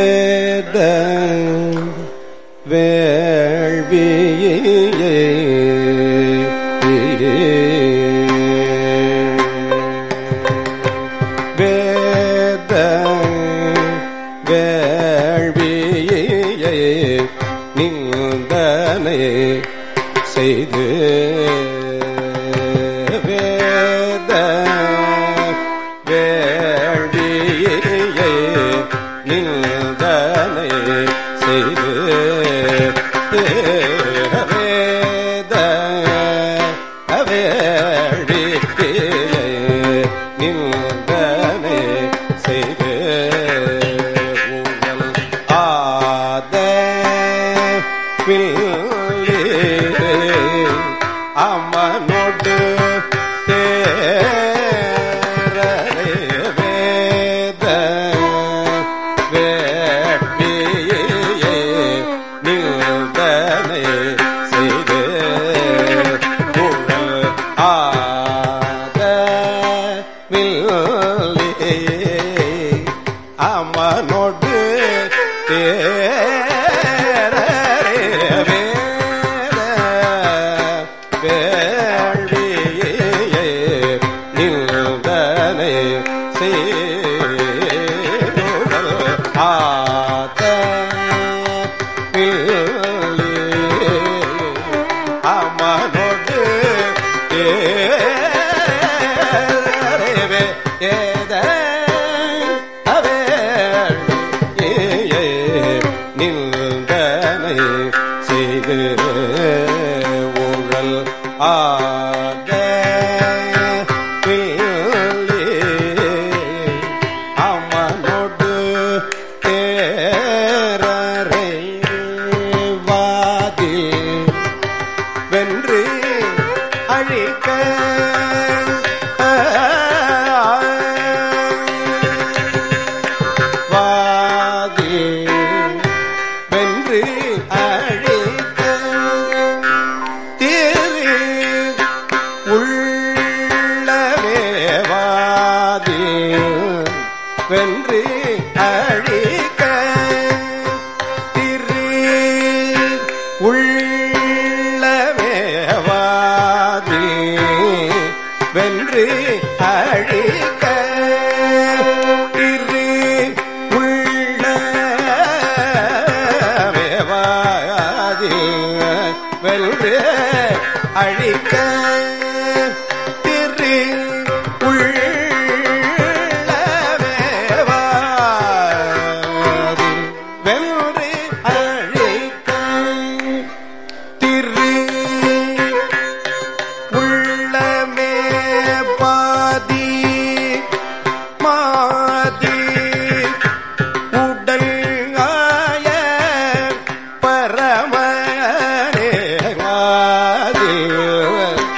வேத வேள்வியே வேத வேள்வியே நிந்தனை செய்து வேத வேள்வியே நிந்தனை செய்து வேத வேள்வியே நிந்தனை செய்து உங்கள் ஆத பிள்ளை அமனோடு தேரரை வேத வேட்பியே நில்தனை செய்து புகழ் ஆத வில்லே அமனோடு தேரரே வேத வேள்வியே நில்தனை செய்யுடல் ஆத வில்லே அமனோடு தேரரே வேத நின்றனை செய்து ஊழல் ஆத அமனோடு தேரரை வாதி வென்று அழிக்க வாதி வென்று அழிக்க தேவி உள்ளவே வாதி வென்று அழிக்க திரு உள்ளவே வாதி வென்று அழிக்க திரு உள்ளவே வாதி வென்று அழிக்க திரு உள்ளவே வாதி வென்று அழிக்க திரு உள்ளமே பாதி மாதி உடல் ஆய பரமனே ஆதி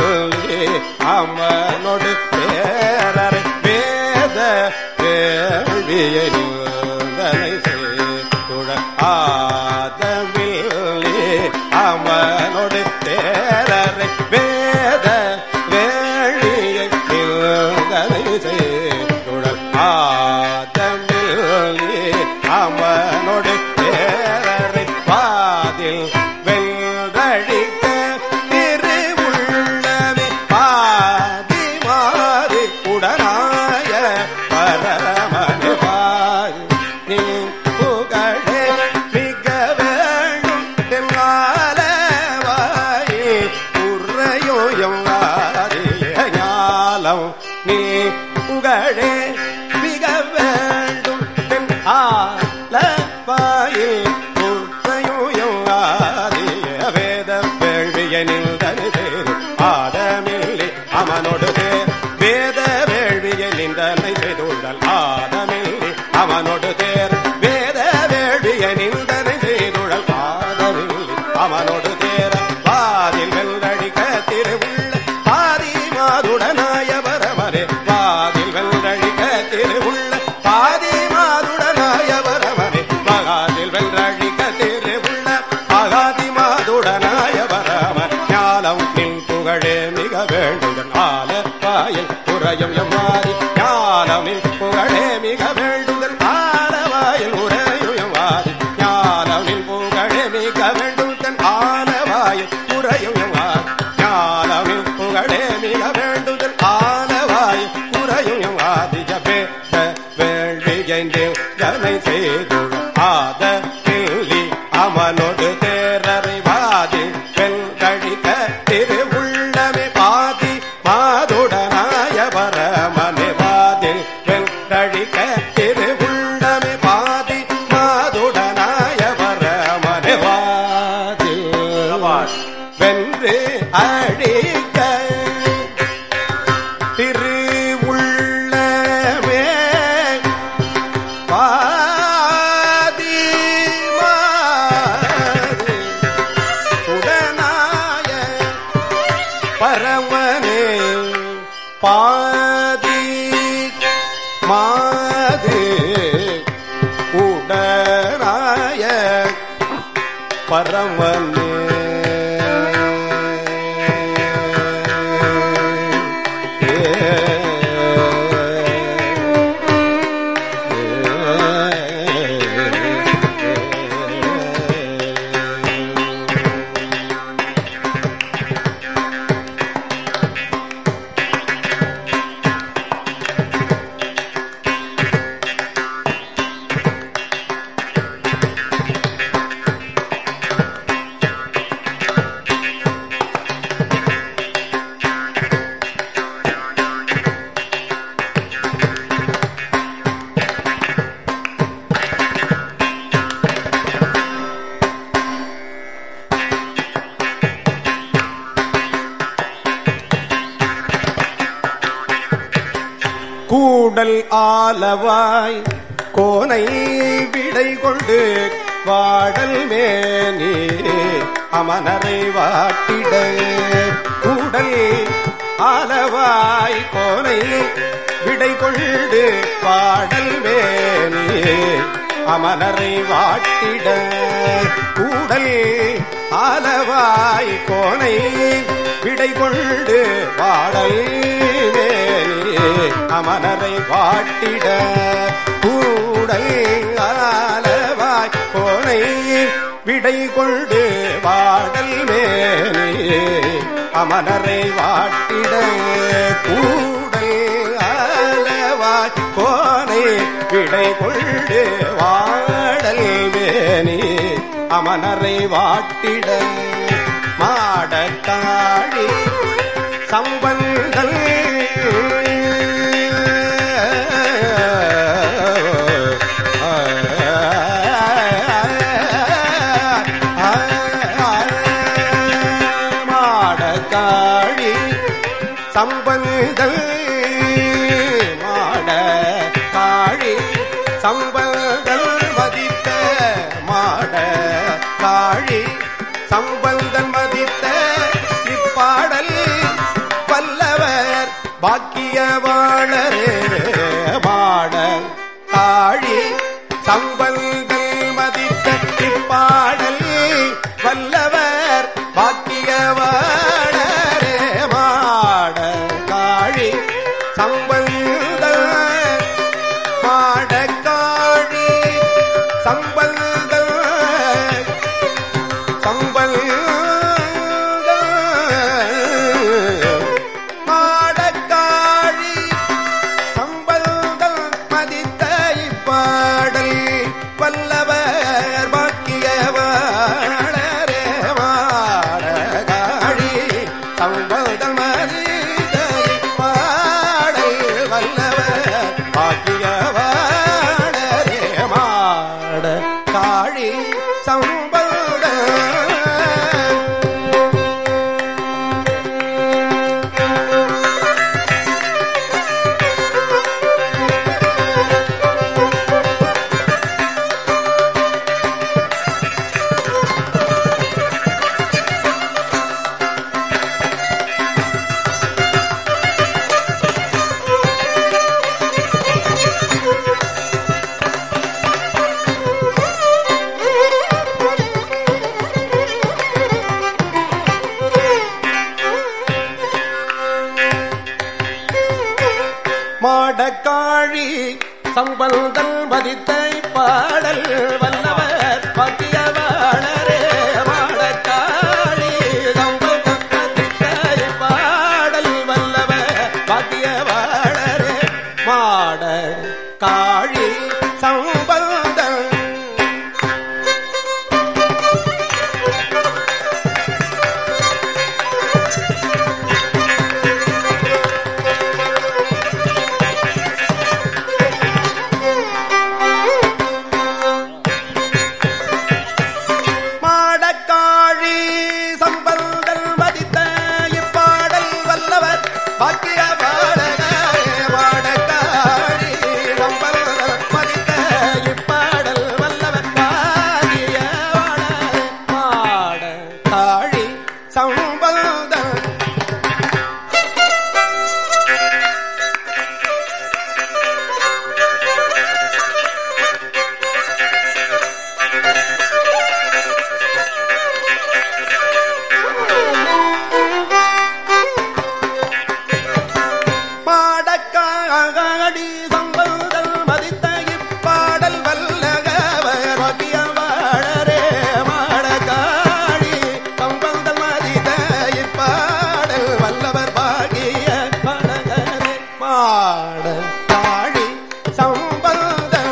அமனோடு பேரரை வேத வேள்வியை நிந்தனை செய்துழ ஆதமில்லே அமனோடு பேரரை வேத வேள்வியை நிந்தனை செய்துழ ஆதமில்லே அமனோடு பேரரை பாதில் வென்றழிக்க திருவுள்ளமே பாதி மாறி உடனாய பரமனு பாய் நீ புகழே மிக வேண்டும் தென்னாலவாயே உறையோயம் வாரிய ஞாலம் நீ புகழே மிக வேண்டும் தென் ஆலவாயில் உறையோயம் வாரிய வேத வேள்விய நின்றனு தேர் ஆதமில்லை அவனோடு தேர் வேத வேள்விய நின்றனை செய்துள்ளல் ஆதமில்லை அவனோடு தேர் வேத வேள்விய நின்றனை செய்துழல் ஆதமில்லை அவனோடு தேர வாதில் வெள்ளடிக்க திருவுள்ள பாதி மாதுடனாய பரமரே வாதில் வெள்ளடிக்க திருவுள்ள பாதி மாதுடனாய பரமரே மகாதில் வெள்ளடிக்க திருவுள்ள மகாதி மாதுடனாய பரம ஞானம் நின் புகழே மிக வேண்டுதன் ஆல வாயில் உறையும் எவ்வாறு ஞானமின் புகழே மிக வேண்டுதல் ஆலவாயில் உறையும் எவ்வாறு ஞானமின் புகழே மிக வேண்டுதன் ஆலவாயில் உறையும் எவ்வாறு ஞானமின் புகழே மிக வேண்டுதல் ஆலவாயில் உறையும் எவ்வாறு ஜபே வேள்வி என்று ஜனை செய்து ஆத பில்லி அவனோடு தேரரை வாதி வெண்கழிக்க திருவுள்ளமே பாதி மாதுடனாய பரமனே வாதில் வெண்கழிக்க திருவுள்ளமே பாதி மாதுடனாய பரமனே வாதில் வென்று அழிக்க திருவுள்ளமே பாதி மாறி உடனாய பரமனே பாதி மாது உடனாய பரமனே கூடல் ஆலவாய் கோனை விடை கொண்டு வாடல் மேனி அமனரை வாட்டிட கூடல் ஆலவாய் கோனை விடை கொண்டு பாடல் மேனி அமனரை வாட்டிட கூடல் ஆலவாய் கோனை விடை கொண்டு பாடல் மேனி அமனரை வாட்டிட கூடல் ஆலவாய் கோனை விடை கொண்டு வாடல் மேனி அமனரை வாட்டிட கூடல் ஆலவாய் கோனை விடை கொண்டு வாடல் மேனி அமனரை வாட்டிட மாடத்தாழி சம்பந்தல் மாடத்தாழி சம்பந்தல் மாட காழி சம்பந்தல் மதித்த மாட காழி சம்பந்தல் மதித்த இப்பாடல் பாக்கியவாளரே மாட காழி சம்பந்தல் மதித்த இப்பாடல் வல்லவர் பாக்கியவாளரே மாட காழி சம்பந்த மாடக்காழி சம்பந்த சம்பந்த மாடக்காழி சம்பந்தல் மதித்த இப்பாடல் வல்லவர் பாக்கியவாளரே மாடகாழி சம்பந்தல் மதித்த இப்பாடல் வல்லவர் பாக்கியவாளரே மாட காழி சம்பந்த மாடக்காழி சம்பந்தல் மதித்த பாடல் வல்லவர் பத்தியவாளரே மாடக்காழி சம்பந்தல் மதித்த பாடல் வல்லவர் பத்தியவாளரே மாட காழி சம்பந்தல் மாடக்காழி சம்பந்தல் மதித்த இப்பாடல் வல்லவர் பாக்கியவாளரே மாடக்காழி சம்பந்தல் மதித்த இப்பாடல் வல்லவர் பாக்கியவாளரே மாடக்காழி சம்பந்தல் மாடக்காடி சம்பந்தல் மதித்த இப்பாடல் வல்லகவர் வகியவாழரே மாடக்காடி சம்பந்தல் மதித்த இப்பாடல் வல்லவர் பாகிய படகரே மாடக்காடி சம்பந்தல்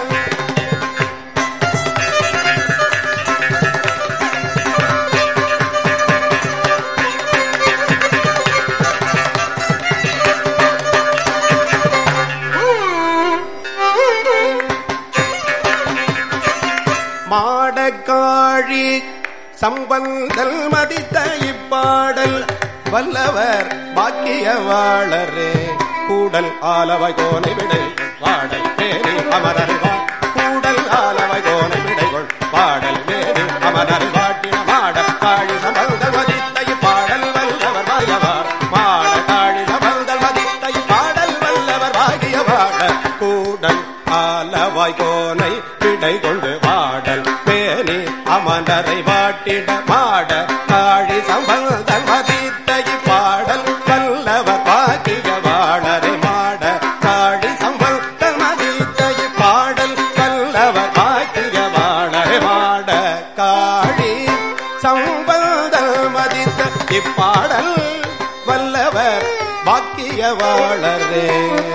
மாடக்காழி சம்பந்தல் மதித்த இப்பாடல் வல்லவர் பாக்கியவாளரே கூடல் ஆலவை கோனை விடை பாடல் பேரி அமரறிவாள் கூடல் ஆலவை கோனை விடைகொள் பாடல் பேரி அமரறி வாட்டின மாடக்காழி சம்பந்தல் மதித்த இப்பாடல் வல்லவர் வாயவார் மாடக்காழி சம்பந்தல் மதித்த இப்பாடல் வல்லவர் வாகியவாட கூடல் ஆலவாய் கோனை விடை கொண்டு வாடல் பேணி அமரரை வாட்டிட மாட காழி சம்பந்தல் மதித்த இப்பாடல் வல்லவர் பாக்கிய வாழரை மாட காழி சம்பந்தல் மதித்த இப்பாடல் வல்லவர் பாக்கிய வாழரை மாட காழி சம்பந்தல் மதித்த இப்பாடல் வல்லவர் பாக்கிய வாழரே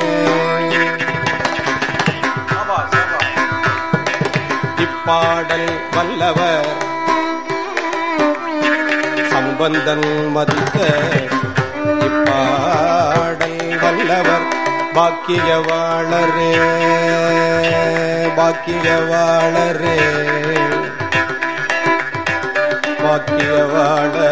இப்பாடல் வல்லவர் சம்பந்தன் மதித்த இப்பாடல் வல்லவர் பாக்கியவாளரே பாக்கியவாளரே பாக்கியவாளரே